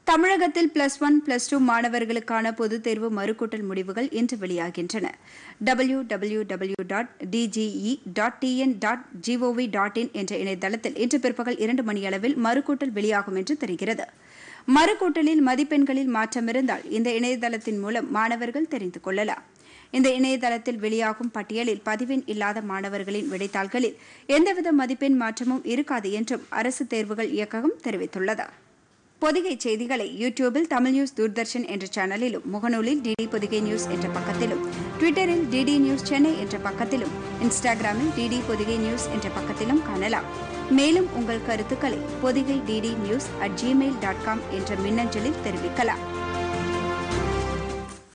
தமிழகத்தில் plus one plus two மாணவர்களுக்கான பொதுத் தேர்வு மறுகூட்டல் முடிவுகள் இன்று வெளியாகின்றன W W W dot DGE dot TN dot gov dot in என்ற இணையதளத்தில் இன்று பிற்பகல் இரண்டு மணியளவில் மறுகூட்டல் வெளியாகும் என்று தெரிகிறது மறுகூட்டலில் மதிப்பெண்களில் மாற்றம் இருந்தால் இந்த இணையதளத்தின் மூலம் மாணவர்கள் தெரிந்து கொள்ளலாம் இந்த இணையதளத்தில் வெளியாகும் பட்டியலில் பதிவெண் இல்லாத மாணவர்களின் விடைத்தாள்களில் எந்தவித மதிப்பெண் மாற்றமும் இருக்காது என்றும் அரசு தேர்வுகள் இயக்ககம் தெரிவித்துள்ளது பொதிகை செய்திகளை யூடியூபில் தமிழ் நியூஸ் தூர்தர்ஷன் என்ற சேனலிலும் முகநூலில் டிடி பொதிகை நியூஸ் என்ற பக்கத்திலும் ட்விட்டரில் டிடி நியூஸ் சென்னை என்ற பக்கத்திலும் இன்ஸ்டாகிராமில் டிடி பொதிகை நியூஸ் என்ற பக்கத்திலும் காணலாம் மேலும் உங்கள் கருத்துக்களை Podhigai DD news at Gmail dot com என்ற மின்னஞ்சலில் தெரிவிக்கலாம்